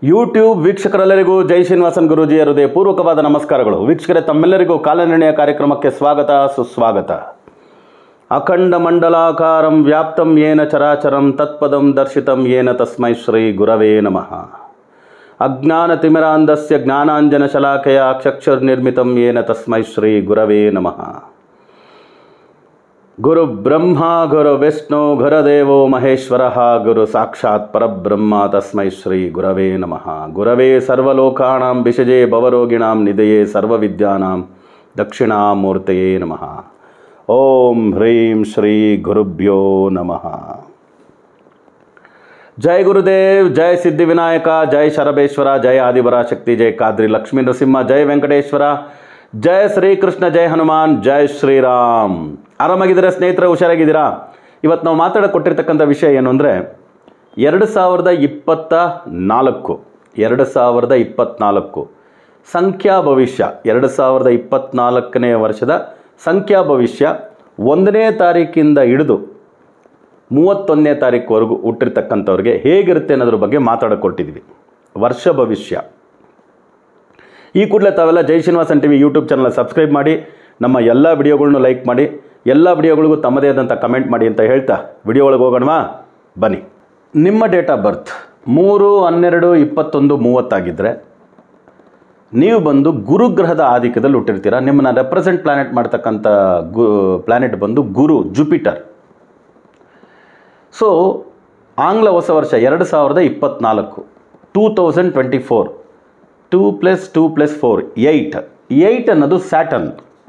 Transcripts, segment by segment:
YouTube ವೀಕ್ಷಕರೆಲ್ಲರಿಗೂ ಜೈ ಶ್ರೀನಿವಾಸನ್ ಗುರೂಜಿ ಹೃದಯ ಪೂರ್ವಕವಾದ ನಮಸ್ಕಾರಗಳು ವೀಕ್ಷಕರೇ ತಮ್ಮೆಲ್ಲರಿಗೂ ಕಾಲನಿರ್ಣಯ ಕಾರ್ಯಕ್ರಮಕ್ಕೆ ಸ್ವಾಗತ ಸುಸ್ವಾಗತ ಅಖಂಡ ಮಂಡಲಾಕಾರಂ ವ್ಯಾಪ್ತಂ ಯೇನ ಚರಾಚರಂ ತತ್ಪದಂ ದರ್ಶಿತಂ ಯೇನ ತಸ್ಮೈ ಶ್ರೀ ಗುರವೇ ನಮಃ ಅಜ್ಞಾನತಿಮಿರಾಂಧಸ್ಯ ಜ್ಞಾನಾಂಜನ ಶಲಾಖೆಯ ಚಕ್ಷುರ್ನಿರ್ಮಿತಂ ಯೇನ ತಸ್ಮೈ ಶ್ರೀ ಗುರವೇ ನಮಃ ಗುರು ಬ್ರಹ್ಮ ಗುರು ವಿಷ್ಣು ಗುರದೇವೋ ಮಹೇಶ್ವರ ಗುರು ಸಾಕ್ಷಾತ್ ಪರಬ್ರಹ್ಮ ತಸ್ಮೈ ಶ್ರೀ ಗುರವೇ ನಮಃ ಗುರವೇ ಸರ್ವಲೋಕಾಣಾಂ ವಿಷಜೇ ಭವರೋಗಿಣಾಂ ನಿಧಯೇ ಸರ್ವವಿದ್ಯಾನಾಂ ದಕ್ಷಿಣಾಮೂರ್ತಯೇ ನಮಃ ಓಂ ಹ್ರೀಂ ಶ್ರೀ ಗುರುಭ್ಯೋ ನಮಃ ಜೈ ಗುರುದೇವ್ ಜೈ ಸಿದ್ಧಿವಿನಾಯಕ ಜೈ ಶರಬೇಶ್ವರ ಜೈ ಆದಿಪರಾಶಕ್ತಿ ಜೈ ಕಾದ್ರಿ ಲಕ್ಷ್ಮೀ ನರಸಿಂಹ ಜೈ ವೆಂಕಟೇಶ್ವರ ಜೈ ಶ್ರೀಕೃಷ್ಣ ಜೈ ಹನುಮಾನ್ ಜೈ ಶ್ರೀರಾಮ್ ಆರಾಮಾಗಿದ್ದೀರಾ ಸ್ನೇಹಿತರೆ ಹುಷಾರಾಗಿದ್ದೀರಾ ಇವತ್ತು ನಾವು ಮಾತಾಡಕ್ಕೆ ಕೊಟ್ಟಿರ್ತಕ್ಕಂಥ ವಿಷಯ ಏನು ಅಂದರೆ ಎರಡು ಸಾವಿರದ ಇಪ್ಪತ್ತ ನಾಲ್ಕು ಎರಡು ಸಾವಿರದ ಇಪ್ಪತ್ತ್ನಾಲ್ಕು ಸಂಖ್ಯಾ ಭವಿಷ್ಯ ಎರಡು ಸಾವಿರದ ಇಪ್ಪತ್ತ್ನಾಲ್ಕನೇ ವರ್ಷದ ಸಂಖ್ಯಾ ಭವಿಷ್ಯ ಒಂದನೇ ತಾರೀಕಿಂದ ಹಿಡಿದು ಮೂವತ್ತೊಂದನೇ ತಾರೀಕುವರೆಗೂ ಹುಟ್ಟಿರ್ತಕ್ಕಂಥವ್ರಿಗೆ ಹೇಗಿರುತ್ತೆ ಅನ್ನೋದ್ರ ಬಗ್ಗೆ ಮಾತಾಡಕ್ಕೆ ಕೊಟ್ಟಿದ್ವಿ ವರ್ಷ ಭವಿಷ್ಯ ಈ ಕೂಡಲೇ ತಾವೆಲ್ಲ Jai Srinivasan T V YouTube channel subscribe ಮಾಡಿ ನಮ್ಮ ಎಲ್ಲ ವಿಡಿಯೋಗಳ್ನು ಲೈಕ್ ಮಾಡಿ ಎಲ್ಲ ವಿಡಿಯೋಗಳಿಗೂ ತಮ್ಮದೇ ಆದಂಥ ಕಮೆಂಟ್ ಮಾಡಿ ಅಂತ ಹೇಳ್ತಾ ವಿಡಿಯೋ ಒಳಗೆ ಹೋಗೋಣವಾ ಬನ್ನಿ ನಿಮ್ಮ ಡೇಟ್ ಆಫ್ ಬರ್ತ್ ಮೂರು ಹನ್ನೆರಡು ಇಪ್ಪತ್ತೊಂದು ಮೂವತ್ತಾಗಿದ್ದರೆ ನೀವು ಬಂದು ಗುರುಗ್ರಹದ ಆಧಿಕ್ಯದಲ್ಲಿ ಹುಟ್ಟಿರ್ತೀರ ನಿಮ್ಮನ್ನ ರೆಪ್ರೆಸೆಂಟ್ ಪ್ಲಾನೆಟ್ ಮಾಡ್ತಕ್ಕಂಥ ಗು ಪ್ಲಾನೆಟ್ ಬಂದು ಗುರು ಜುಪಿಟರ್ ಸೊ ಆಂಗ್ಲ ಹೊಸ ವರ್ಷ ಎರಡು ಸಾವಿರದ ಇಪ್ಪತ್ತ್ನಾಲ್ಕು two thousand twenty four two plus two plus four eight eight ಅನ್ನೋದು ಸ್ಯಾಟನ್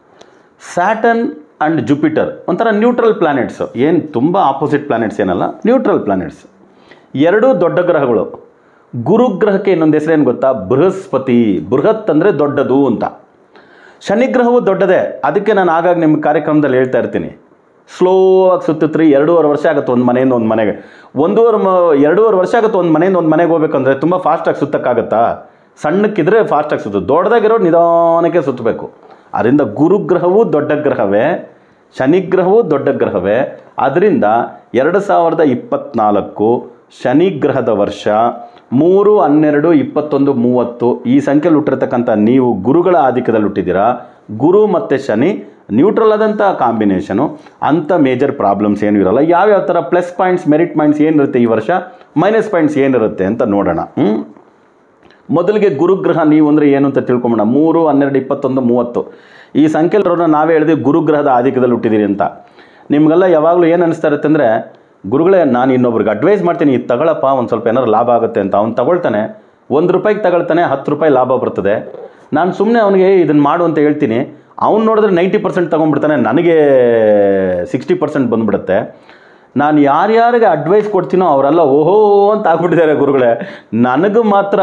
ಸ್ಯಾಟನ್ ಆ್ಯಂಡ್ ಜುಪಿಟರ್ ಒಂಥರ ನ್ಯೂಟ್ರಲ್ ಪ್ಲಾನೆಟ್ಸ್ ಏನು ತುಂಬ ಆಪೋಸಿಟ್ ಪ್ಲಾನೆಟ್ಸ್ ಏನಲ್ಲ ನ್ಯೂಟ್ರಲ್ ಪ್ಲಾನೆಟ್ಸ್ ಎರಡೂ ದೊಡ್ಡ ಗ್ರಹಗಳು ಗುರುಗ್ರಹಕ್ಕೆ ಇನ್ನೊಂದು ಹೆಸರೇನು ಗೊತ್ತಾ ಬೃಹಸ್ಪತಿ ಬೃಹತ್ ಅಂದರೆ ದೊಡ್ಡದು ಅಂತ ಶನಿಗ್ರಹವು ದೊಡ್ಡದೇ ಅದಕ್ಕೆ ನಾನು ಆಗಾಗ ನಿಮ್ಮ ಕಾರ್ಯಕ್ರಮದಲ್ಲಿ ಹೇಳ್ತಾ ಇರ್ತೀನಿ ಸ್ಲೋ ಆಗಿ ಸುತ್ತತ್ರಿ ಎರಡೂವರೆ ವರ್ಷ ಆಗುತ್ತೆ ಒಂದು ಮನೆಯಿಂದ ಒಂದು ಮನೆಗೆ ಒಂದೂವರೆ ಮ ಎರಡೂವರೆ ವರ್ಷ ಆಗುತ್ತೆ ಒಂದು ಮನೆಯಿಂದ ಒಂದು ಮನೆಗೆ ಹೋಗ್ಬೇಕಂದ್ರೆ ತುಂಬ ಫಾಸ್ಟಾಗಿ ಸುತ್ತಕ್ಕಾಗತ್ತಾ ಸಣ್ಣಕ್ಕಿದ್ರೆ ಫಾಸ್ಟಾಗಿ ಸುತ್ತು ದೊಡ್ಡದಾಗಿರೋ ನಿಧಾನಕ್ಕೆ ಸುತ್ತಬೇಕು ಅದರಿಂದ ಗುರುಗ್ರಹವು ದೊಡ್ಡ ಗ್ರಹವೇ ಶನಿಗ್ರಹವು ದೊಡ್ಡ ಗ್ರಹವೇ ಅದರಿಂದ ಎರಡು ಸಾವಿರದ ಇಪ್ಪತ್ತ್ನಾಲ್ಕು ಶನಿಗ್ರಹದ ವರ್ಷ ಮೂರು ಹನ್ನೆರಡು ಇಪ್ಪತ್ತೊಂದು ಮೂವತ್ತು ಈ ಸಂಖ್ಯೆಯಲ್ಲಿ ಹುಟ್ಟಿರ್ತಕ್ಕಂಥ ನೀವು ಗುರುಗಳ ಆಧಿಕ್ಯದಲ್ಲಿ ಹುಟ್ಟಿದ್ದೀರಾ ಗುರು ಮತ್ತು ಶನಿ ನ್ಯೂಟ್ರಲ್ ಆದಂಥ ಕಾಂಬಿನೇಷನು ಅಂಥ ಮೇಜರ್ ಪ್ರಾಬ್ಲಮ್ಸ್ ಏನೂ ಇರಲ್ಲ ಯಾವ್ಯಾವ ಥರ ಪ್ಲಸ್ ಪಾಯಿಂಟ್ಸ್ ಮೆರಿಟ್ ಪಾಯಿಂಟ್ಸ್ ಏನಿರುತ್ತೆ ಈ ವರ್ಷ ಮೈನಸ್ ಪಾಯಿಂಟ್ಸ್ ಏನಿರುತ್ತೆ ಅಂತ ನೋಡೋಣ ಹ್ಞೂ ಮೊದಲಿಗೆ ಗುರುಗ್ರಹ ನೀವು ಅಂದರೆ ಏನು ಅಂತ ತಿಳ್ಕೊಂಬೋಣ ಮೂರು ಹನ್ನೆರಡು ಇಪ್ಪತ್ತೊಂದು ಮೂವತ್ತು ಈ ಸಂಖ್ಯೆಲ್ಲರನ್ನ ನಾವೇ ಹೇಳಿದ್ವಿ ಗುರುಗ್ರಹದ ಆಧಿಕ್ಯದಲ್ಲಿ ಹುಟ್ಟಿದ್ದೀರಿ ಅಂತ ನಿಮಗೆಲ್ಲ ಯಾವಾಗಲೂ ಏನು ಅನಿಸ್ತಾ ಇರುತ್ತೆ ಅಂದರೆ ಗುರುಗಳೇ ನಾನು ಇನ್ನೊಬ್ರಿಗೆ ಅಡ್ವೈಸ್ ಮಾಡ್ತೀನಿ ಇದು ತಗೊಳಪ್ಪ ಒಂದು ಸ್ವಲ್ಪ ಏನಾರು ಲಾಭ ಆಗುತ್ತೆ ಅಂತ ಅವ್ನು ತಗೊಳ್ತಾನೆ ಒಂದು ರೂಪಾಯಿಗೆ ತಗೊಳ್ತಾನೆ ಹತ್ತು ರೂಪಾಯಿ ಲಾಭ ಬರ್ತದೆ ನಾನು ಸುಮ್ಮನೆ ಅವನಿಗೆ ಇದನ್ನು ಮಾಡು ಅಂತ ಹೇಳ್ತೀನಿ ಅವ್ನು ನೋಡಿದ್ರೆ ನೈಂಟಿ ಪರ್ಸೆಂಟ್ ತೊಗೊಂಡ್ಬಿಡ್ತಾನೆ ನನಗೆ ಸಿಕ್ಸ್ಟಿ ಪರ್ಸೆಂಟ್ ಬಂದುಬಿಡುತ್ತೆ ನಾನು ಯಾರ್ಯಾರಿಗೆ ಅಡ್ವೈಸ್ ಕೊಡ್ತೀನೋ ಅವರೆಲ್ಲ ಓಹೋ ಅಂತ ಆಗ್ಬಿಟ್ಟಿದ್ದಾರೆ ಗುರುಗಳೇ ನನಗೆ ಮಾತ್ರ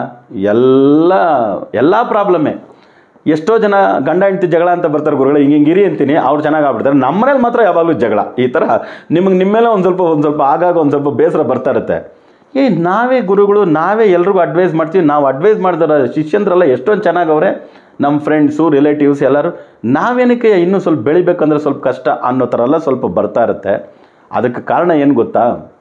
ಎಲ್ಲ ಎಲ್ಲ ಪ್ರಾಬ್ಲಮ್ಮೇ ಎಷ್ಟೋ ಜನ ಗಂಡ ಹೆಂಡತಿ ಜಗಳ ಅಂತ ಬರ್ತಾರೆ ಗುರುಗಳು ಹಿಂಗೆ ಹಿಂಗೆ ಇರಿ ಅಂತೀನಿ ಅವ್ರು ಚೆನ್ನಾಗಿ ಆಗ್ಬಿಡ್ತಾರೆ ನಮ್ಮನೇಲಿ ಮಾತ್ರ ಯಾವಾಗಲೂ ಜಗಳ ಈ ಥರ ನಿಮಗೆ ನಿಮ್ಮೇಲೆ ಒಂದು ಸ್ವಲ್ಪ ಒಂದು ಸ್ವಲ್ಪ ಆಗಾಗ ಒಂದು ಸ್ವಲ್ಪ ಬೇಸರ ಬರ್ತಾ ಇರುತ್ತೆ ಏ ನಾವೇ ಗುರುಗಳು ನಾವೇ ಎಲ್ರಿಗೂ ಅಡ್ವೈಸ್ ಮಾಡ್ತೀವಿ ನಾವು ಅಡ್ವೈಸ್ ಮಾಡಿದಾರ ಶಿಷ್ಯಂದ್ರೆಲ್ಲ ಎಷ್ಟೊಂದು ಚೆನ್ನಾಗವ್ರೆ ನಮ್ಮ ಫ್ರೆಂಡ್ಸು ರಿಲೇಟಿವ್ಸ್ ಎಲ್ಲರೂ ನಾವೇನಕ್ಕೆ ಇನ್ನೂ ಸ್ವಲ್ಪ ಬೆಳಿಬೇಕಂದ್ರೆ ಸ್ವಲ್ಪ ಕಷ್ಟ ಅನ್ನೋ ಥರ ಎಲ್ಲ ಸ್ವಲ್ಪ ಬರ್ತಾ ಇರುತ್ತೆ ಅದಕ್ಕೆ ಕಾರಣ ಏನು ಗೊತ್ತಾ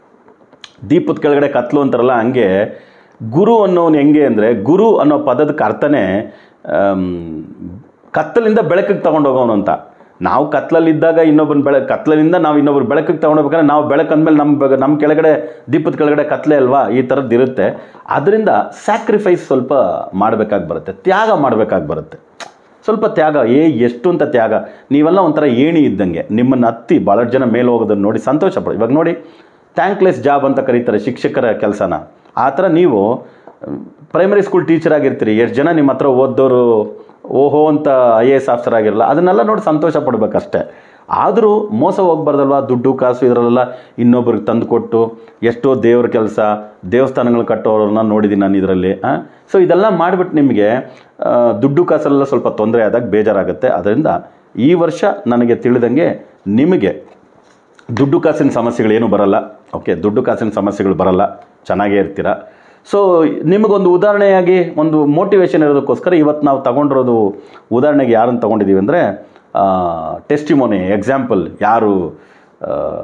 ದೀಪದ ಕೆಳಗಡೆ ಕತ್ಲು ಅಂತಾರಲ್ಲ ಹಂಗೆ ಗುರು ಅನ್ನೋನು ಹೆಂಗೆ ಅಂದರೆ ಗುರು ಅನ್ನೋ ಪದದ ಅರ್ಥನೇ ಆಮ್, ಕತ್ತಲಿಂದ ಬೆಳಕಿಗೆ ತಗೊಂಡು ಹೋಗೋನು ಅಂತ ನಾವು ಕತ್ಲಲ್ಲಿದ್ದಾಗ ಇನ್ನೊಬ್ಬನ ಬೆಳೆ ಕತ್ಲಲ್ಲಿಂದ ನಾವು ಇನ್ನೊಬ್ರು ಬೆಳಕಿಗೆ ತಗೊಂಡೋಗ್ಬೇಕಾದ್ರೆ ನಾವು ಬೆಳಕು ಅಂದಮೇಲೆ ನಮ್ಮ ಬೆ- ನಮ್ಮ ಕೆಳಗಡೆ ದೀಪದ ಕೆಳಗಡೆ ಕತ್ಲೆ ಅಲ್ವಾ ಈ ಥರದ್ದು ಇರುತ್ತೆ ಅದರಿಂದ ಸ್ಯಾಕ್ರಿಫೈಸ್ ಸ್ವಲ್ಪ ಮಾಡಬೇಕಾಗಿ ಬರುತ್ತೆ ತ್ಯಾಗ ಮಾಡಬೇಕಾಗಿ ಬರುತ್ತೆ ಸ್ವಲ್ಪ ತ್ಯಾಗ ಏ ಎಷ್ಟು ಅಂತ ತ್ಯಾಗ ನೀವೆಲ್ಲ ಒಂಥರ ಏಣಿ ಇದ್ದಂಗೆ ನಿಮ್ಮನ್ನು ಹತ್ತಿ ಭಾಳಷ್ಟು ಜನ ಮೇಲೆ ಹೋಗೋದನ್ನು ನೋಡಿ ಸಂತೋಷ ಪಡ ಇವಾಗ ನೋಡಿ ಥ್ಯಾಂಕ್ಲೆಸ್ ಜಾಬ್ ಅಂತ ಕರೀತಾರೆ ಶಿಕ್ಷಕರ ಕೆಲಸನ ಆ ಥರ ನೀವು ಪ್ರೈಮರಿ ಸ್ಕೂಲ್ ಟೀಚರ್ ಆಗಿರ್ತೀರಿ ಎಷ್ಟು ಜನ ನಿಮ್ಮ ಹತ್ರ ಓದ್ದವರು ಓಹೋ ಅಂತ ಐ ಎ ಎಸ್ ಆಫೀಸರ್ ಆಗಿರಲ್ಲ ಅದನ್ನೆಲ್ಲ ನೋಡಿ ಸಂತೋಷ ಪಡಬೇಕಷ್ಟೆ ಆದರೂ ಮೋಸ ಹೋಗ್ಬಾರ್ದಲ್ವ ದುಡ್ಡು ಕಾಸು ಇದರಲ್ಲೆಲ್ಲ ಇನ್ನೊಬ್ರಿಗೆ ತಂದು ಕೊಟ್ಟು ಎಷ್ಟೋ ದೇವ್ರ ಕೆಲಸ ದೇವಸ್ಥಾನಗಳು ಕಟ್ಟೋರನ್ನ ನೋಡಿದ್ದೀನಿ ನಾನು ಇದರಲ್ಲಿ ಸೊ ಇದೆಲ್ಲ ಮಾಡಿಬಿಟ್ಟು ನಿಮಗೆ ಆ, ದುಡ್ಡು ಕಾಸೆಲ್ಲ ಸ್ವಲ್ಪ ತೊಂದರೆ ಆದಾಗ ಬೇಜಾರಾಗುತ್ತೆ ಅದರಿಂದ ಈ ವರ್ಷ ನನಗೆ ತಿಳಿದಂಗೆ ನಿಮಗೆ ದುಡ್ಡು ಕಾಸಿನ ಸಮಸ್ಯೆಗಳೇನು ಬರಲ್ಲ ಓಕೆ ದುಡ್ಡು ಕಾಸಿನ ಸಮಸ್ಯೆಗಳು ಬರಲ್ಲ ಚೆನ್ನಾಗೇ ಇರ್ತೀರ ಸೊ ನಿಮಗೊಂದು ಉದಾಹರಣೆಯಾಗಿ ಒಂದು ಮೋಟಿವೇಶನ್ ಇರೋದಕ್ಕೋಸ್ಕರ ಇವತ್ತು ನಾವು ತಗೊಂಡಿರೋದು ಉದಾಹರಣೆಗೆ ಯಾರನ್ನು ತಗೊಂಡಿದ್ದೀವಿ ಅಂದರೆ ಟೆಸ್ಟಿಮೋನಿ ಎಕ್ಸಾಂಪಲ್ ಯಾರು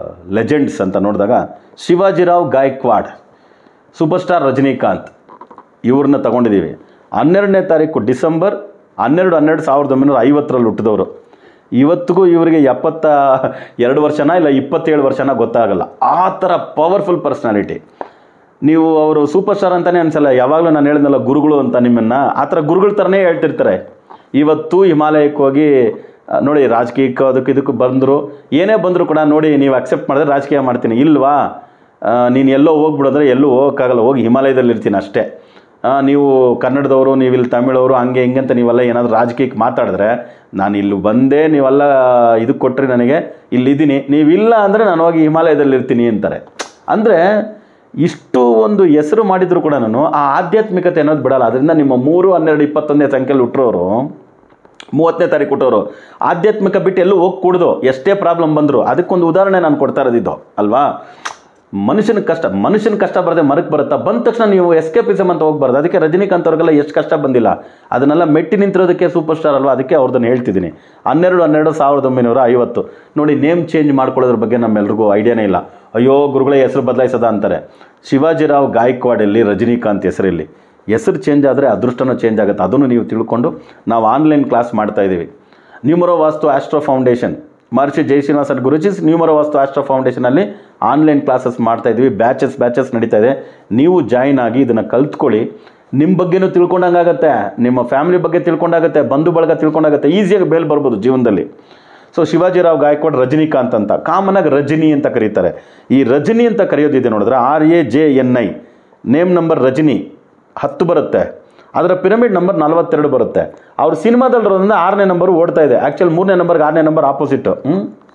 ಲೆಜೆಂಡ್ಸ್ ಅಂತ ನೋಡಿದಾಗ ಶಿವಾಜಿರಾವ್ ಗಾಯಕ್ವಾಡ್ ಸೂಪರ್ ಸ್ಟಾರ್ ರಜನಿಕಾಂತ್ ಇವ್ರನ್ನ ತಗೊಂಡಿದ್ದೀವಿ ಹನ್ನೆರಡನೇ ತಾರೀಕು ಡಿಸೆಂಬರ್ ಹನ್ನೆರಡು ಹನ್ನೆರಡು ಸಾವಿರದ ಒಂಬೈನೂರ ಐವತ್ತರಲ್ಲಿ ಹುಟ್ಟಿದವರು ಇವತ್ತಿಗೂ ಇವರಿಗೆ ಎಪ್ಪತ್ತ ಎರಡು ವರ್ಷನ ಇಲ್ಲ ಇಪ್ಪತ್ತೇಳು ವರ್ಷನ ಗೊತ್ತಾಗಲ್ಲ ಆ ಥರ ಪವರ್ಫುಲ್ ಪರ್ಸ್ನಾಲಿಟಿ ನೀವು ಅವರು ಸೂಪರ್ ಸ್ಟಾರ್ ಅಂತಲೇ ಅನ್ಸಲ್ಲ ಯಾವಾಗಲೂ ನಾನು ಹೇಳಿದ್ನಲ್ಲ ಗುರುಗಳು ಅಂತ ನಿಮ್ಮನ್ನು ಆ ಥರ ಗುರುಗಳ ಥರನೇ ಹೇಳ್ತಿರ್ತಾರೆ ಇವತ್ತು ಹಿಮಾಲಯಕ್ಕೆ ಹೋಗಿ ಆ, ನೋಡಿ ರಾಜಕೀಯಕ್ಕೆ ಅದಕ್ಕೆ ಇದಕ್ಕೆ ಬಂದರು ಏನೇ ಬಂದರೂ ಕೂಡ ನೋಡಿ ನೀವು ಅಕ್ಸೆಪ್ಟ್ ಮಾಡಿದ್ರೆ ರಾಜಕೀಯ ಮಾಡ್ತೀನಿ ಇಲ್ವಾ ಆ, ನೀನು ಎಲ್ಲೋ ಹೋಗ್ಬಿಡೋದ್ರೆ ಎಲ್ಲೂ ಹೋಗೋಕ್ಕಾಗಲ್ಲ ಹೋಗಿ ಹಿಮಾಲಯದಲ್ಲಿ ಇರ್ತೀನಿ ಅಷ್ಟೇ ಆ, ನೀವು ಕನ್ನಡದವರು ನೀವು ಇಲ್ಲಿ ತಮಿಳವರು ಹಂಗೆ ಹಿಂಗೆ ಅಂತ ನೀವೆಲ್ಲ ಏನಾದರೂ ರಾಜಕೀಯಕ್ಕೆ ಮಾತಾಡಿದ್ರೆ ನಾನು ಇಲ್ಲಿ ಬಂದೇ ನೀವೆಲ್ಲ ಇದಕ್ಕೆ ಕೊಟ್ಟರೆ ನನಗೆ ಇಲ್ಲಿದ್ದೀನಿ ನೀವಿಲ್ಲ ಅಂದರೆ ನಾನು ಹೋಗಿ ಹಿಮಾಲಯದಲ್ಲಿ ಇರ್ತೀನಿ ಅಂತಾರೆ ಅಂದರೆ ಇಷ್ಟು ಒಂದು ಹೆಸರು ಮಾಡಿದ್ರು ಕೂಡ ನಾನು ಆ ಆಧ್ಯಾತ್ಮಿಕತೆ ಅನ್ನೋದು ಬಿಡಲ್ಲ ಅದರಿಂದ ನಿಮ್ಮ ಮೂರು ಹನ್ನೆರಡು ಇಪ್ಪತ್ತೊಂದನೇ ಸಂಖ್ಯೆಯಲ್ಲಿ ಹುಟ್ಟರೋರು ಮೂವತ್ತನೇ ತಾರೀಕು ಹುಟ್ಟೋರು ಆಧ್ಯಾತ್ಮಿಕ ಬಿಟ್ಟು ಎಲ್ಲೂ ಹೋಗಿ ಕೂಡ್ದು ಎಷ್ಟೇ ಪ್ರಾಬ್ಲಮ್ ಬಂದರು ಅದಕ್ಕೊಂದು ಉದಾಹರಣೆ ನಾನು ಕೊಡ್ತಾ ಇರೋದಿದ್ದು ಅಲ್ವಾ ಮನುಷ್ಯನ ಕಷ್ಟ ಮನುಷ್ಯನ ಕಷ್ಟ ಬರದೆ ಮರಕ್ಕೆ ಬರುತ್ತಾ ಬಂದ ತಕ್ಷಣ ನೀವು ಎಸ್ಕೇಪಿಸಮ್ ಅಂತ ಹೋಗ್ಬಾರ್ದು ಅದಕ್ಕೆ ರಜನಿಕಾಂತ್ ಅವ್ರಿಗೆಲ್ಲ ಎಷ್ಟು ಕಷ್ಟ ಬಂದಿಲ್ಲ ಅದನ್ನೆಲ್ಲ ಮೆಟ್ಟಿ ನಿಂತಿರೋದಕ್ಕೆ ಸೂಪರ್ ಸ್ಟಾರ್ ಅಲ್ವಾ ಅದಕ್ಕೆ ಅವ್ರದ್ದನ್ನು ಹೇಳ್ತಿದ್ದೀನಿ ಹನ್ನೆರಡು ಹನ್ನೆರಡು ಸಾವಿರದ ಒಂಬೈನೂರ ಐವತ್ತು ನೋಡಿ ನೇಮ್ ಚೇಂಜ್ ಮಾಡ್ಕೊಳ್ಳೋದ್ರ ಬಗ್ಗೆ ನಮ್ಮೆಲ್ರಿಗೂ ಐಡಿಯಾನೇ ಇಲ್ಲ ಅಯ್ಯೋ ಗುರುಗಳೇ ಹೆಸರು ಬದಲಾಯಿಸದ ಅಂತಾರೆ ಶಿವಾಜಿರಾವ್ ಗಾಯಕ್ವಾಡಲ್ಲಿ ರಜನಿಕಾಂತ್ ಹೆಸರಲ್ಲಿ ಹೆಸರು ಚೇಂಜ್ ಆದರೆ ಅದೃಷ್ಟನೂ ಚೇಂಜ್ ಆಗುತ್ತೆ ಅದನ್ನು ನೀವು ತಿಳ್ಕೊಂಡು ನಾವು ಆನ್ಲೈನ್ ಕ್ಲಾಸ್ ಮಾಡ್ತಾ ಇದ್ದೀವಿ ನ್ಯೂಮರೋ ವಾಸ್ತು ಆಸ್ಟ್ರೋ ಫೌಂಡೇಶನ್ ಮಹರ್ಷಿ ಜಯಶ್ರೀನಿವಾಸ ಗುರುಜಿಸ್ ನ್ಯೂಮರೋ ವಾಸ್ತು ಆಸ್ಟ್ರೋ ಫೌಂಡೇಶನಲ್ಲಿ ಆನ್ಲೈನ್ ಕ್ಲಾಸಸ್ ಮಾಡ್ತಾ ಇದ್ದೀವಿ ಬ್ಯಾಚಸ್ ಬ್ಯಾಚಸ್ ನಡೀತಾ ಇದೆ ನೀವು ಜಾಯಿನ್ ಆಗಿ ಇದನ್ನು ಕಲ್ತ್ಕೊಳ್ಳಿ ನಿಮ್ಮ ಬಗ್ಗೆನೂ ತಿಳ್ಕೊಂಡಂಗಾಗತ್ತೆ ನಿಮ್ಮ ಫ್ಯಾಮಿಲಿ ಬಗ್ಗೆ ತಿಳ್ಕೊಂಡಾಗತ್ತೆ ಬಂಧು ಬಳಗ ತಿಳ್ಕೊಂಡಾಗತ್ತೆ ಈಸಿಯಾಗಿ ಬೇಲ್ ಬರ್ಬೋದು ಜೀವನದಲ್ಲಿ ಸೊ ಶಿವಾಜಿರಾವ್ ಗಾಯಕ್ವಾಡ್ ರಜನಿಕಾಂತ್ ಅಂತ ಕಾಮನಾಗಿ ರಜನಿ ಅಂತ ಕರೀತಾರೆ ಈ ರಜನಿ ಅಂತ ಕರೆಯೋದಿದೆ ನೋಡಿದ್ರೆ R A J N I name number Rajini ಹತ್ತು ಬರುತ್ತೆ ಅದರ ಪಿರಮಿಡ್ ನಂಬರ್ ನಲವತ್ತೆರಡು ಬರುತ್ತೆ ಅವ್ರ ಸಿನಿಮಾದಲ್ಲಿರೋದ್ರಿಂದ ಆರನೇ ನಂಬರ್ ಓಡ್ತಾ ಇದೆ ಆ್ಯಕ್ಚುಲಿ ಮೂರನೇ ನಂಬರ್ಗೆ ಆರನೇ ನಂಬರ್ ಆಪೋಸಿಟ್ಟು ಹ್ಞೂ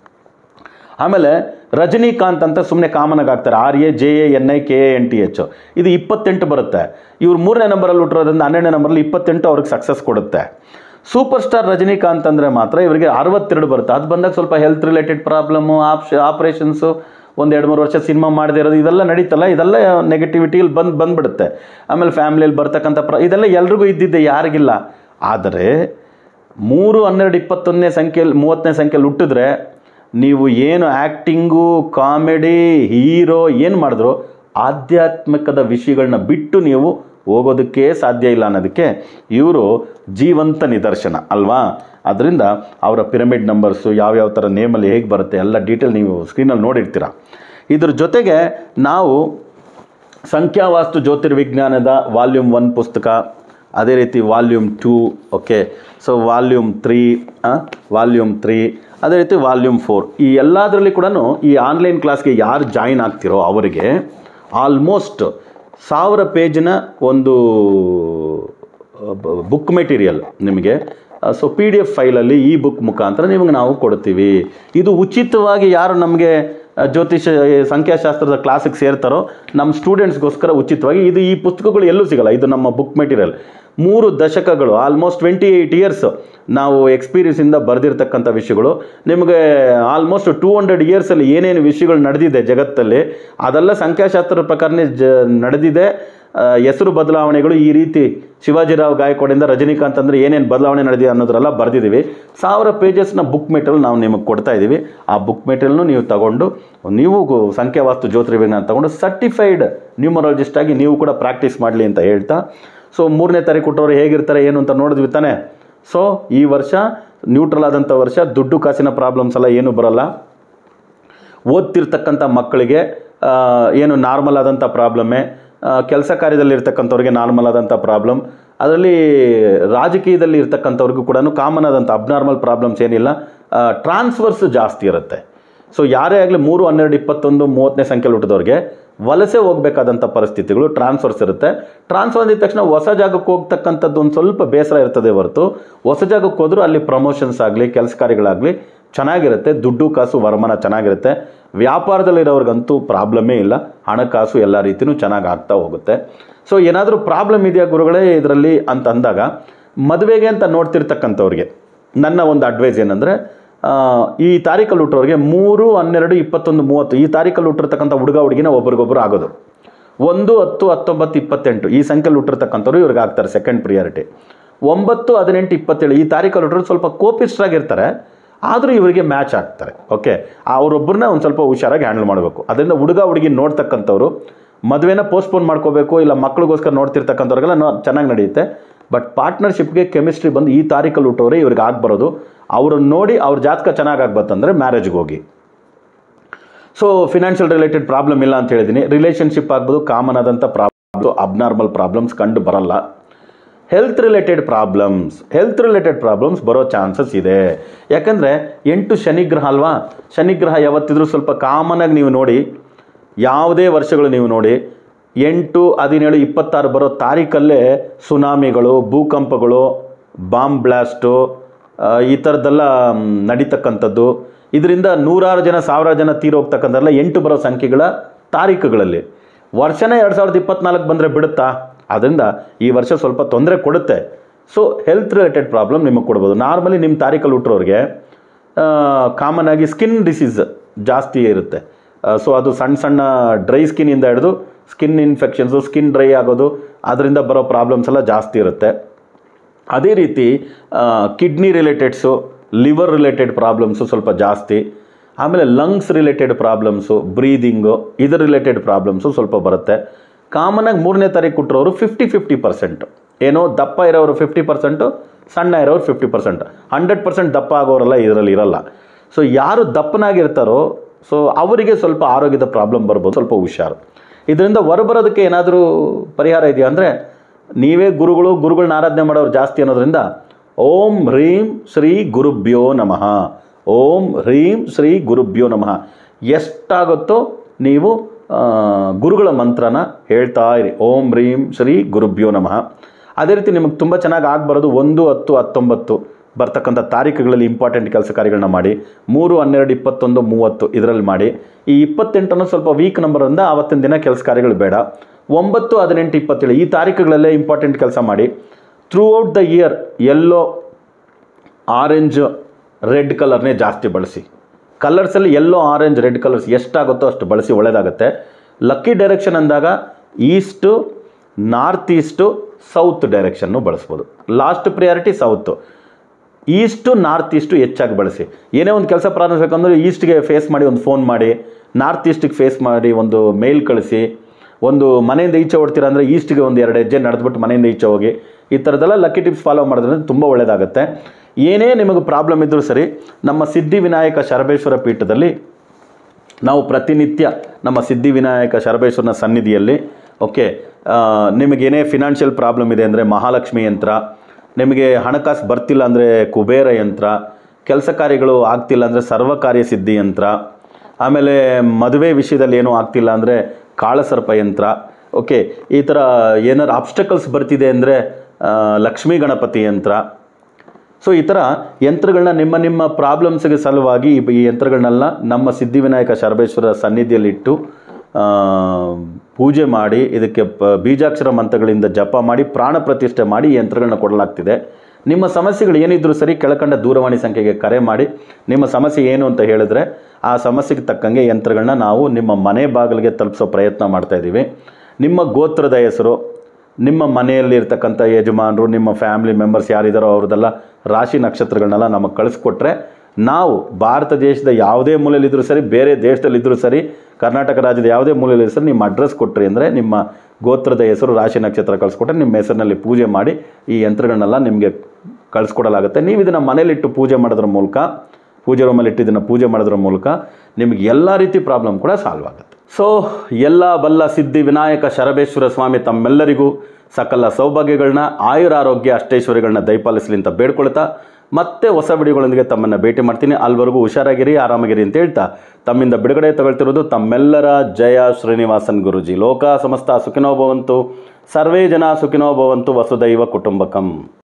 ಆಮೇಲೆ ರಜನಿಕಾಂತ್ ಅಂತ ಸುಮ್ಮನೆ ಕಾಮನಾಗಿ ಆಗ್ತಾರೆ R A J A N I K A N T H ಇದು ಇಪ್ಪತ್ತೆಂಟು ಬರುತ್ತೆ ಇವ್ರು ಮೂರನೇ ನಂಬರಲ್ಲಿ ಹುಟ್ಟಿರೋದ್ರಿಂದ ಹನ್ನೆರಡನೇ ನಂಬರಲ್ಲಿ ಇಪ್ಪತ್ತೆಂಟು ಅವ್ರಿಗೆ ಸಕ್ಸಸ್ ಕೊಡುತ್ತೆ ಸೂಪರ್ ಸ್ಟಾರ್ ರಜನಿಕಾಂತ್ ಅಂದರೆ ಮಾತ್ರ ಇವರಿಗೆ ಅರವತ್ತೆರಡು ಬರುತ್ತೆ ಅದು ಬಂದಾಗ ಸ್ವಲ್ಪ ಹೆಲ್ತ್ ರಿಲೇಟೆಡ್ ಪ್ರಾಬ್ಲಮ್ಮು ಆಪ್ಷ ಆಪ್ರೇಷನ್ಸು ಒಂದು ಎರಡು ಮೂರು ವರ್ಷ ಸಿನಿಮಾ ಮಾಡದೇ ಇರೋದು ಇದೆಲ್ಲ ನಡೀತಲ್ಲ ಇದೆಲ್ಲ ನೆಗೆಟಿವಿಟಿಯಲ್ಲಿ ಬಂದು ಬಂದ್ಬಿಡುತ್ತೆ ಆಮೇಲೆ ಫ್ಯಾಮಿಲಿಯಲ್ಲಿ ಬರ್ತಕ್ಕಂಥ ಪ್ರ ಇದೆಲ್ಲ ಎಲ್ರಿಗೂ ಇದ್ದಿದ್ದೆ ಯಾರಿಗಿಲ್ಲ ಆದರೆ ಮೂರು ಹನ್ನೆರಡು ಇಪ್ಪತ್ತೊಂದನೇ ಸಂಖ್ಯೆಯಲ್ಲಿ ಮೂವತ್ತನೇ ಸಂಖ್ಯೆಯಲ್ಲಿ ಹುಟ್ಟಿದ್ರೆ ನೀವು ಏನು ಆ್ಯಕ್ಟಿಂಗು ಕಾಮಿಡಿ ಹೀರೋ ಏನು ಮಾಡಿದ್ರು ಆಧ್ಯಾತ್ಮಿಕದ ವಿಷಯಗಳನ್ನ ಬಿಟ್ಟು ನೀವು ಹೋಗೋದಕ್ಕೆ ಸಾಧ್ಯ ಇಲ್ಲ ಅನ್ನೋದಕ್ಕೆ ಇವರು ಜೀವಂತ ನಿದರ್ಶನ ಅಲ್ವಾ ಅದರಿಂದ ಅವರ ಪಿರಮಿಡ್ ನಂಬರ್ಸು ಯಾವ್ಯಾವ ಥರ ನೇಮಲ್ಲಿ ಹೇಗೆ ಬರುತ್ತೆ ಎಲ್ಲ ಡೀಟೇಲ್ ನೀವು ಸ್ಕ್ರೀನಲ್ಲಿ ನೋಡಿರ್ತೀರ ಇದ್ರ ಜೊತೆಗೆ ನಾವು ಸಂಖ್ಯಾವಾಸ್ತು ಜ್ಯೋತಿರ್ವಿಜ್ಞಾನದ ವಾಲ್ಯೂಮ್ ಒನ್ ಪುಸ್ತಕ ಅದೇ ರೀತಿ volume two okay so volume three volume three ಅದೇ ರೀತಿ ವಾಲ್ಯೂಮ್ ಫೋರ್ ಈ ಎಲ್ಲದರಲ್ಲಿ ಕೂಡ ಈ ಆನ್ಲೈನ್ ಕ್ಲಾಸ್ಗೆ ಯಾರು ಜಾಯಿನ್ ಆಗ್ತಿರೋ ಅವರಿಗೆ ಆಲ್ಮೋಸ್ಟ್ ಸಾವಿರ ಪೇಜಿನ ಒಂದು ಬುಕ್ ಮೆಟೀರಿಯಲ್ ನಿಮಗೆ ಸೊ ಪಿ ಡಿ ಎಫ್ ಫೈಲಲ್ಲಿ ಈ ಬುಕ್ ಮುಖಾಂತರ ನಿಮಗೆ ನಾವು ಕೊಡ್ತೀವಿ ಇದು ಉಚಿತವಾಗಿ ಯಾರು ನಮಗೆ ಆ, ಜ್ಯೋತಿಷ ಈ ಸಂಖ್ಯಾಶಾಸ್ತ್ರದ ಕ್ಲಾಸಿಗೆ ಸೇರ್ತಾರೋ ನಮ್ಮ ಸ್ಟೂಡೆಂಟ್ಸ್ಗೋಸ್ಕರ ಉಚಿತವಾಗಿ ಇದು ಈ ಪುಸ್ತಕಗಳು ಎಲ್ಲೂ ಸಿಗಲ್ಲ ಇದು ನಮ್ಮ ಬುಕ್ ಮೆಟೀರಿಯಲ್ ಮೂರು ದಶಕಗಳು ಆಲ್ಮೋಸ್ಟ್ ಟ್ವೆಂಟಿ ಏಯ್ಟ್ ಇಯರ್ಸ್ ನಾವು ಎಕ್ಸ್ಪೀರಿಯನ್ಸಿಂದ ಬರೆದಿರ್ತಕ್ಕಂಥ ವಿಷಯಗಳು ನಿಮಗೆ ಆಲ್ಮೋಸ್ಟ್ ಟೂ ಹಂಡ್ರೆಡ್ ಇಯರ್ಸಲ್ಲಿ ಏನೇನು ವಿಷಯಗಳು ನಡೆದಿದೆ ಜಗತ್ತಲ್ಲಿ ಅದೆಲ್ಲ ಸಂಖ್ಯಾಶಾಸ್ತ್ರದ ಪ್ರಕಾರನೇ ಜ ನಡೆದಿದೆ ಆ, ಹೆಸರು ಬದಲಾವಣೆಗಳು ಈ ರೀತಿ ಶಿವಾಜಿರಾವ್ ಗಾಯಕ್ವಾಡಿಂದ ರಜನಿಕಾಂತ್ ಅಂದರೆ ಏನೇನು ಬದಲಾವಣೆ ನಡೆದಿದೆ ಅನ್ನೋದ್ರೆಲ್ಲ ಬರೆದಿದ್ದೀವಿ ಸಾವಿರ ಪೇಜಸ್ನ ಬುಕ್ ಮೆಟೀರಿಯಲ್ ನಾವು ನಿಮಗೆ ಕೊಡ್ತಾ ಇದ್ದೀವಿ ಆ ಬುಕ್ ಮೆಟೀರಿಯಲ್ನು ನೀವು ತಗೊಂಡು ನೀವು ಗು- ಸಂಖ್ಯಾವಾಸ್ತು ಜ್ಯೋತಿರ್ವಿಜ್ಞಾನ ತಗೊಂಡು ಸರ್ಟಿಫೈಡ್ ನ್ಯೂಮರಾಲಜಿಸ್ಟ್ ಆಗಿ ನೀವು ಕೂಡ ಪ್ರಾಕ್ಟೀಸ್ ಮಾಡಲಿ ಅಂತ ಹೇಳ್ತಾ ಸೊ ಮೂರನೇ ತಾರೀಕು ಕೊಟ್ಟವರು ಹೇಗಿರ್ತಾರೆ ಏನು ಅಂತ ನೋಡಿದ್ವಿ ತಾನೆ ಸೊ ಈ ವರ್ಷ ನ್ಯೂಟ್ರಲ್ ಆದಂಥ ವರ್ಷ ದುಡ್ಡು ಕಾಸಿನ ಪ್ರಾಬ್ಲಮ್ಸ್ ಎಲ್ಲ ಏನೂ ಬರಲ್ಲ ಓದ್ತಿರ್ತಕ್ಕಂಥ ಮಕ್ಕಳಿಗೆ ಆ, ಏನು ನಾರ್ಮಲ್ ಆದಂಥ ಪ್ರಾಬ್ಲಮ್ಮೇ ಕೆಲಸ ಕಾರ್ಯದಲ್ಲಿ ಇರ್ತಕ್ಕಂಥವ್ರಿಗೆ ನಾರ್ಮಲ್ ಆದಂಥ ಪ್ರಾಬ್ಲಮ್ ಅದರಲ್ಲಿ ರಾಜಕೀಯದಲ್ಲಿ ಇರ್ತಕ್ಕಂಥವ್ರಿಗೂ ಕೂಡ ಕಾಮನ್ ಆದಂಥ ಅಬ್ನಾರ್ಮಲ್ ಪ್ರಾಬ್ಲಮ್ಸ್ ಏನಿಲ್ಲ ಟ್ರಾನ್ಸ್ಫರ್ಸ್ ಜಾಸ್ತಿ ಇರುತ್ತೆ ಸೊ ಯಾರೇ ಆಗಲಿ ಮೂರು ಹನ್ನೆರಡು ಇಪ್ಪತ್ತೊಂದು ಮೂವತ್ತನೇ ಸಂಖ್ಯೆಯಲ್ಲಿ ಹುಟ್ಟಿದವ್ರಿಗೆ ವಲಸೆ ಹೋಗಬೇಕಾದಂಥ ಪರಿಸ್ಥಿತಿಗಳು ಟ್ರಾನ್ಸ್ಫರ್ಸ್ ಇರುತ್ತೆ ಟ್ರಾನ್ಸ್ಫರ್ ಅಂದಿದ ತಕ್ಷಣ ಹೊಸ ಜಾಗಕ್ಕೆ ಹೋಗ್ತಕ್ಕಂಥದ್ದು ಒಂದು ಸ್ವಲ್ಪ ಬೇಸರ ಇರ್ತದೆ ಹೊರತು ಹೊಸ ಜಾಗಕ್ಕೆ ಹೋದರೂ ಅಲ್ಲಿ ಪ್ರಮೋಷನ್ಸ್ ಆಗಲಿ ಕೆಲಸ ಕಾರ್ಯಗಳಾಗಲಿ ಚೆನ್ನಾಗಿರುತ್ತೆ ದುಡ್ಡು ಕಾಸು ವರಮಾನ ಚೆನ್ನಾಗಿರುತ್ತೆ ವ್ಯಾಪಾರದಲ್ಲಿರೋರ್ಗಂತೂ ಪ್ರಾಬ್ಲಮ್ಮೇ ಇಲ್ಲ ಹಣಕಾಸು ಎಲ್ಲ ರೀತಿಯೂ ಚೆನ್ನಾಗಿ ಆಗ್ತಾ ಹೋಗುತ್ತೆ ಸೊ ಏನಾದರೂ ಪ್ರಾಬ್ಲಮ್ ಇದೆಯಾ ಗುರುಗಳೇ ಇದರಲ್ಲಿ ಅಂತ ಅಂದಾಗ ಮದುವೆಗೆ ಅಂತ ನೋಡ್ತಿರ್ತಕ್ಕಂಥವ್ರಿಗೆ ನನ್ನ ಒಂದು ಅಡ್ವೈಸ್ ಏನಂದರೆ ಈ ತಾರೀಕಲ್ಲಿ ಹುಟ್ಟೋರಿಗೆ ಮೂರು ಹನ್ನೆರಡು ಇಪ್ಪತ್ತೊಂದು ಮೂವತ್ತು ಈ ತಾರೀಕಲ್ಲಿ ಹುಟ್ಟಿರ್ತಕ್ಕಂಥ ಹುಡುಗ ಹುಡುಗಿನ ಒಬ್ರಿಗೊಬ್ರು ಆಗೋದು ಒಂದು ಹತ್ತು ಹತ್ತೊಂಬತ್ತು ಇಪ್ಪತ್ತೆಂಟು ಈ ಸಂಖ್ಯೆಯಲ್ಲಿ ಹುಟ್ಟಿರ್ತಕ್ಕಂಥವ್ರು ಇವ್ರಿಗೆ ಆಗ್ತಾರೆ ಸೆಕೆಂಡ್ ಪ್ರಿಯಾರಿಟಿ ಒಂಬತ್ತು ಹದಿನೆಂಟು ಇಪ್ಪತ್ತೇಳು ಈ ತಾರೀಕಲ್ಲಿ ಹುಟ್ಟರು ಸ್ವಲ್ಪ ಕೋಪಿಸ್ಟ್ರಾಗಿರ್ತಾರೆ ಆದರೂ ಇವರಿಗೆ ಮ್ಯಾಚ್ ಆಗ್ತಾರೆ ಓಕೆ ಅವರೊಬ್ಬರನ್ನ ಒಂದು ಸ್ವಲ್ಪ ಹುಷಾರಾಗಿ ಹ್ಯಾಂಡಲ್ ಮಾಡಬೇಕು ಅದರಿಂದ ಹುಡುಗ ಹುಡುಗಿ ನೋಡ್ತಕ್ಕಂಥವ್ರು ಮದುವೆನ ಪೋಸ್ಟ್ಪೋನ್ ಮಾಡ್ಕೋಬೇಕು ಇಲ್ಲ ಮಕ್ಳಿಗೋಸ್ಕರ ನೋಡ್ತಿರ್ತಕ್ಕಂಥವ್ರಿಗೆಲ್ಲ ನೋ ಚೆನ್ನಾಗಿ ನಡೆಯುತ್ತೆ ಬಟ್ ಪಾರ್ಟ್ನರ್ಶಿಪ್ಗೆ ಕೆಮಿಸ್ಟ್ರಿ ಬಂದು ಈ ತಾರೀಕಲ್ಲಿ ಹುಟ್ಟೋರೆ ಇವ್ರಿಗೆ ಆಗ್ಬರೋದು ಅವ್ರನ್ನ ನೋಡಿ ಅವ್ರ ಜಾತಕ ಚೆನ್ನಾಗಿ ಆಗ್ಬತ್ತಂದರೆ ಮ್ಯಾರೇಜ್ಗೆ ಹೋಗಿ ಸೊ ಫಿನಾನ್ಷಿಯಲ್ ರಿಲೇಟೆಡ್ ಪ್ರಾಬ್ಲಮ್ ಇಲ್ಲ ಅಂತ ಹೇಳಿದ್ದೀನಿ ರಿಲೇಷನ್ಶಿಪ್ ಆಗ್ಬೋದು ಕಾಮನ್ ಆದಂಥ ಪ್ರಾಬ್ಲಮ್ ಅಬ್ನಾರ್ಮಲ್ ಪ್ರಾಬ್ಲಮ್ಸ್ ಕಂಡು ಬರಲ್ಲ health related problems health related problems ಬರೋ ಚಾನ್ಸಸ್ ಇದೆ ಯಾಕಂದರೆ ಎಂಟು ಶನಿಗ್ರಹ ಅಲ್ವಾ ಶನಿಗ್ರಹ ಯಾವತ್ತಿದ್ರೂ ಸ್ವಲ್ಪ ಕಾಮನಾಗಿ ನೀವು ನೋಡಿ ಯಾವುದೇ ವರ್ಷಗಳು ನೀವು ನೋಡಿ ಎಂಟು ಹದಿನೇಳು ಇಪ್ಪತ್ತಾರು ಬರೋ ತಾರೀಕಲ್ಲೇ ಸುನಾಮಿಗಳು ಭೂಕಂಪಗಳು ಬಾಂಬ್ ಬ್ಲಾಸ್ಟು ಆ, ಈ ಥರದ್ದೆಲ್ಲ ಮ್, ನಡೀತಕ್ಕಂಥದ್ದು ಇದರಿಂದ ನೂರಾರು ಜನ ಸಾವಿರಾರು ಜನ ತೀರೋಗ್ತಕ್ಕಂಥದ್ದೆಲ್ಲ ಎಂಟು ಬರೋ ಸಂಖ್ಯೆಗಳ ತಾರೀಕುಗಳಲ್ಲಿ ವರ್ಷನೇ ಎರಡು ಸಾವಿರದ ಇಪ್ಪತ್ನಾಲ್ಕು ಬಂದರೆ ಬಿಡುತ್ತಾ ಅದರಿಂದ ಈ ವರ್ಷ ಸ್ವಲ್ಪ ತೊಂದರೆ ಕೊಡುತ್ತೆ ಸೊ ಹೆಲ್ತ್ ರಿಲೇಟೆಡ್ ಪ್ರಾಬ್ಲಮ್ ನಿಮಗೆ ಕೊಡ್ಬೋದು ನಾರ್ಮಲಿ ನಿಮ್ಮ ತಾರೀಕಲ್ಲಿ ಹುಟ್ಟರೋರಿಗೆ ಕಾಮನ್ ಆಗಿ ಸ್ಕಿನ್ ಡಿಸೀಸ್ ಜಾಸ್ತಿ ಇರುತ್ತೆ ಸೊ ಅದು ಸಣ್ಣ ಸಣ್ಣ ಡ್ರೈ ಸ್ಕಿನ್ನಿಂದ ಹಿಡಿದು ಸ್ಕಿನ್ ಇನ್ಫೆಕ್ಷನ್ಸು ಸ್ಕಿನ್ ಡ್ರೈ ಆಗೋದು ಅದರಿಂದ ಬರೋ ಪ್ರಾಬ್ಲಮ್ಸ್ ಎಲ್ಲ ಜಾಸ್ತಿ ಇರುತ್ತೆ ಅದೇ ರೀತಿ kidney relateds liver related problems ಸ್ವಲ್ಪ ಜಾಸ್ತಿ ಆಮೇಲೆ ಲಂಗ್ಸ್ ರಿಲೇಟೆಡ್ ಪ್ರಾಬ್ಲಮ್ಸು ಬ್ರೀದಿಂಗು ಇದರ ರಿಲೇಟೆಡ್ ಪ್ರಾಬ್ಲಮ್ಸು ಸ್ವಲ್ಪ ಬರುತ್ತೆ ಕಾಮನಾಗಿ ಮೂರನೇ ತಾರೀಕು ಕೊಟ್ಟರೋರು ಫಿಫ್ಟಿ ಫಿಫ್ಟಿ ಪರ್ಸೆಂಟ್ ಏನೋ ದಪ್ಪ ಇರೋರು ಫಿಫ್ಟಿ ಪರ್ಸೆಂಟು ಸಣ್ಣ ಇರೋರು ಫಿಫ್ಟಿ ಪರ್ಸೆಂಟ್ ಹಂಡ್ರೆಡ್ ಪರ್ಸೆಂಟ್ ದಪ್ಪ ಆಗೋರೆಲ್ಲ ಇದರಲ್ಲಿ ಇರಲ್ಲ ಸೊ ಯಾರು ದಪ್ಪನಾಗಿರ್ತಾರೋ ಸೊ ಅವರಿಗೆ ಸ್ವಲ್ಪ ಆರೋಗ್ಯದ ಪ್ರಾಬ್ಲಮ್ ಬರ್ಬೋದು ಸ್ವಲ್ಪ ಹುಷಾರು ಇದರಿಂದ ಹೊರಬರೋದಕ್ಕೆ ಏನಾದರೂ ಪರಿಹಾರ ಇದೆಯಾ ಅಂದರೆ ನೀವೇ ಗುರುಗಳು ಗುರುಗಳನ್ನ ಆರಾಧನೆ ಮಾಡೋರು ಜಾಸ್ತಿ ಅನ್ನೋದ್ರಿಂದ ಓಂ ಹ್ರೀಂ ಶ್ರೀ ಗುರುಭ್ಯೋ ನಮಃ ಓಂ ಹ್ರೀಂ ಶ್ರೀ ಗುರುಭ್ಯೋ ನಮಃ ಎಷ್ಟಾಗುತ್ತೋ ನೀವು ಆ, ಗುರುಗಳ ಮಂತ್ರನ ಹೇಳ್ತಾ ಇರಿ ಓಂ ಹ್ರೀಂ ಶ್ರೀ ಗುರುಭ್ಯೋ ನಮಃ ಅದೇ ರೀತಿ ನಿಮಗೆ ತುಂಬ ಚೆನ್ನಾಗಿ ಆಗ್ಬರೋದು ಒಂದು ಹತ್ತು ಹತ್ತೊಂಬತ್ತು ಬರ್ತಕ್ಕಂಥ ತಾರೀಕುಗಳಲ್ಲಿ ಇಂಪಾರ್ಟೆಂಟ್ ಕೆಲಸ ಕಾರ್ಯಗಳನ್ನ ಮಾಡಿ ಮೂರು ಹನ್ನೆರಡು ಇಪ್ಪತ್ತೊಂದು ಮೂವತ್ತು ಇದರಲ್ಲಿ ಮಾಡಿ ಈ ಇಪ್ಪತ್ತೆಂಟನ್ನು ಸ್ವಲ್ಪ ವೀಕ್ ನಂಬರಿಂದ ಆವತ್ತಿನ ದಿನ ಕೆಲಸ ಕಾರ್ಯಗಳು ಬೇಡ ಒಂಬತ್ತು ಹದಿನೆಂಟು ಇಪ್ಪತ್ತೇಳು ಈ ತಾರೀಕುಗಳಲ್ಲೇ ಇಂಪಾರ್ಟೆಂಟ್ ಕೆಲಸ ಮಾಡಿ throughout the year yellow orange red ಕಲರ್ನೇ ಜಾಸ್ತಿ ಬಳಸಿ ಕಲರ್ಸಲ್ಲಿ ಎಲ್ಲೋ ಆರೆಂಜ್ ರೆಡ್ ಕಲರ್ಸ್ ಎಷ್ಟಾಗುತ್ತೋ ಅಷ್ಟು ಬಳಸಿ ಒಳ್ಳೆಯದಾಗುತ್ತೆ ಲಕ್ಕಿ ಡೈರೆಕ್ಷನ್ ಅಂದಾಗ east north east south direction ಬಳಸ್ಬೋದು last priority south east north east ಹೆಚ್ಚಾಗಿ ಬಳಸಿ ಏನೇ ಒಂದು ಕೆಲಸ ಪ್ರಾರಂಭಿಸಬೇಕಂದ್ರೆ ಈಸ್ಟ್ಗೆ ಫೇಸ್ ಮಾಡಿ ಒಂದು ಫೋನ್ ಮಾಡಿ ನಾರ್ತ್ ಈಸ್ಟಿಗೆ ಫೇಸ್ ಮಾಡಿ ಒಂದು ಮೇಲ್ ಕಳಿಸಿ ಒಂದು ಮನೆಯಿಂದ ಈಚೆ ಓಡ್ತೀರಾ ಅಂದರೆ ಈಸ್ಟ್ಗೆ ಒಂದು ಎರಡು ಹೆಜ್ಜೆ ನಡೆದ್ಬಿಟ್ಟು ಮನೆಯಿಂದ ಈಚೆ ಹೋಗಿ ಈ ಥರದ್ದೆಲ್ಲ ಲಕ್ಕಿ ಟಿಪ್ಸ್ ಫಾಲೋ ಮಾಡೋದ್ರಿಂದ ತುಂಬ ಒಳ್ಳೆಯದಾಗುತ್ತೆ ಏನೇ ನಿಮಗೆ ಪ್ರಾಬ್ಲಮ್ ಇದ್ದರೂ ಸರಿ ನಮ್ಮ ಸಿದ್ಧಿವಿನಾಯಕ ಶರಬೇಶ್ವರ ಪೀಠದಲ್ಲಿ ನಾವು ಪ್ರತಿನಿತ್ಯ ನಮ್ಮ ಸಿದ್ಧಿವಿನಾಯಕ ಶರಬೇಶ್ವರನ ಸನ್ನಿಧಿಯಲ್ಲಿ ಓಕೆ ನಿಮಗೇನೇ ಫಿನಾನ್ಷಿಯಲ್ ಪ್ರಾಬ್ಲಮ್ ಇದೆ ಅಂದರೆ ಮಹಾಲಕ್ಷ್ಮಿ ಯಂತ್ರ ನಿಮಗೆ ಹಣಕಾಸು ಬರ್ತಿಲ್ಲ ಅಂದರೆ ಕುಬೇರ ಯಂತ್ರ ಕೆಲಸ ಕಾರ್ಯಗಳು ಆಗ್ತಿಲ್ಲ ಅಂದರೆ ಸರ್ವಕಾರ್ಯ ಸಿದ್ಧಿ ಯಂತ್ರ ಆಮೇಲೆ ಮದುವೆ ವಿಷಯದಲ್ಲಿ ಏನೂ ಆಗ್ತಿಲ್ಲ ಅಂದರೆ ಕಾಳಸರ್ಪ ಯಂತ್ರ ಓಕೆ ಈ ಥರ ಏನಾರು ಅಬ್ಸ್ಟಕಲ್ಸ್ ಬರ್ತಿದೆ ಅಂದರೆ ಲಕ್ಷ್ಮೀ ಗಣಪತಿ ಯಂತ್ರ ಸೊ ಈ ಥರ ಯಂತ್ರಗಳನ್ನ ನಿಮ್ಮ ನಿಮ್ಮ ಪ್ರಾಬ್ಲಮ್ಸ್ಗೆ ಸಲುವಾಗಿ ಈ- ಈ ಯಂತ್ರಗಳನ್ನೆಲ್ಲ ನಮ್ಮ ಸಿದ್ಧಿವಿನಾಯಕ ಶರಬೇಶ್ವರ ಸನ್ನಿಧಿಯಲ್ಲಿಟ್ಟು ಆ, ಪೂಜೆ ಮಾಡಿ ಇದಕ್ಕೆ ಪ ಬೀಜಾಕ್ಷರ ಮಂತ್ರಗಳಿಂದ ಜಪ ಮಾಡಿ ಪ್ರಾಣ ಪ್ರತಿಷ್ಠೆ ಮಾಡಿ ಈ ಯಂತ್ರಗಳನ್ನ ಕೊಡಲಾಗ್ತಿದೆ ನಿಮ್ಮ ಸಮಸ್ಯೆಗಳು ಏನಿದ್ರೂ ಸರಿ ಕೆಳಕಂಡ ದೂರವಾಣಿ ಸಂಖ್ಯೆಗೆ ಕರೆ ಮಾಡಿ ನಿಮ್ಮ ಸಮಸ್ಯೆ ಏನು ಅಂತ ಹೇಳಿದ್ರೆ ಆ ಸಮಸ್ಯೆಗೆ ತಕ್ಕಂಗೆ ಯಂತ್ರಗಳನ್ನ ನಾವು ನಿಮ್ಮ ಮನೆ ಬಾಗಿಲಿಗೆ ತಲುಪಿಸೋ ಪ್ರಯತ್ನ ಮಾಡ್ತಾ ಇದ್ದೀವಿ ನಿಮ್ಮ ಗೋತ್ರದ ಹೆಸರು ನಿಮ್ಮ ಮನೆಯಲ್ಲಿ ಇರ್ತಕ್ಕಂಥ ಯಜಮಾನರು ನಿಮ್ಮ ಫ್ಯಾಮಿಲಿ ಮೆಂಬರ್ಸ್ ಯಾರಿದ್ದಾರೋ ಅವ್ರದ್ದೆಲ್ಲ ರಾಶಿ ನಕ್ಷತ್ರಗಳನ್ನೆಲ್ಲ ನಮಗೆ ಕಳಿಸ್ಕೊಟ್ರೆ ನಾವು ಭಾರತ ದೇಶದ ಯಾವುದೇ ಮೂಲೆಯಲ್ಲಿದ್ದರೂ ಸರಿ ಬೇರೆ ದೇಶದಲ್ಲಿದ್ದರೂ ಸರಿ ಕರ್ನಾಟಕ ರಾಜ್ಯದ ಯಾವುದೇ ಮೂಲೆಯಲ್ಲಿ ಸರಿ ನಿಮ್ಮ ಅಡ್ರೆಸ್ ಕೊಟ್ರಿ ಅಂದರೆ ನಿಮ್ಮ ಗೋತ್ರದ ಹೆಸರು ರಾಶಿ ನಕ್ಷತ್ರ ಕಳಿಸ್ಕೊಟ್ರೆ ನಿಮ್ಮ ಹೆಸರಿನಲ್ಲಿ ಪೂಜೆ ಮಾಡಿ ಈ ಯಂತ್ರಗಳನ್ನೆಲ್ಲ ನಿಮಗೆ ಕಳಿಸ್ಕೊಡಲಾಗುತ್ತೆ ನೀವು ಇದನ್ನು ಮನೇಲಿಟ್ಟು ಪೂಜೆ ಮಾಡೋದ್ರ ಮೂಲಕ ಪೂಜೆ ರೂಮಲ್ಲಿ ಇಟ್ಟು ಇದನ್ನು ಪೂಜೆ ಮಾಡೋದ್ರ ಮೂಲಕ ನಿಮಗೆ ಎಲ್ಲ ರೀತಿ ಪ್ರಾಬ್ಲಮ್ ಕೂಡ ಸಾಲ್ವ್ ಆಗುತ್ತೆ ಸೊ ಎಲ್ಲ ಬಲ್ಲ ಸಿದ್ಧಿ ವಿನಾಯಕ ಶರಬೇಶ್ವರ ಸ್ವಾಮಿ ತಮ್ಮೆಲ್ಲರಿಗೂ ಸಕಲ ಸೌಭಾಗ್ಯಗಳನ್ನ ಆಯುರಾರೋಗ್ಯ ಅಷ್ಟೈಶ್ವರ್ಯಗಳನ್ನ ದಯಪಾಲಿಸಲಿ ಅಂತ ಬೇಡ್ಕೊಳ್ತಾ ಮತ್ತೆ ಹೊಸ ವಿಡಿಯೋಗಳೊಂದಿಗೆ ತಮ್ಮನ್ನು ಭೇಟಿ ಮಾಡ್ತೀನಿ ಅಲ್ಲಿವರೆಗೂ ಹುಷಾರಾಗಿರಿ ಆರಾಮಾಗಿರಿ ಅಂತ ಹೇಳ್ತಾ ತಮ್ಮಿಂದ ಬಿಡುಗಡೆ ತಗೊಳ್ತಿರೋದು ತಮ್ಮೆಲ್ಲರ ಜಯ ಶ್ರೀನಿವಾಸನ್ ಗುರುಜಿ ಲೋಕ ಸಮಸ್ತ ಸುಖಿನೋ ಭವಂತು ಸರ್ವೇ ಜನ ಸುಖಿನೋ ಭವಂತು ವಸುದೈವ ಕುಟುಂಬಕಂ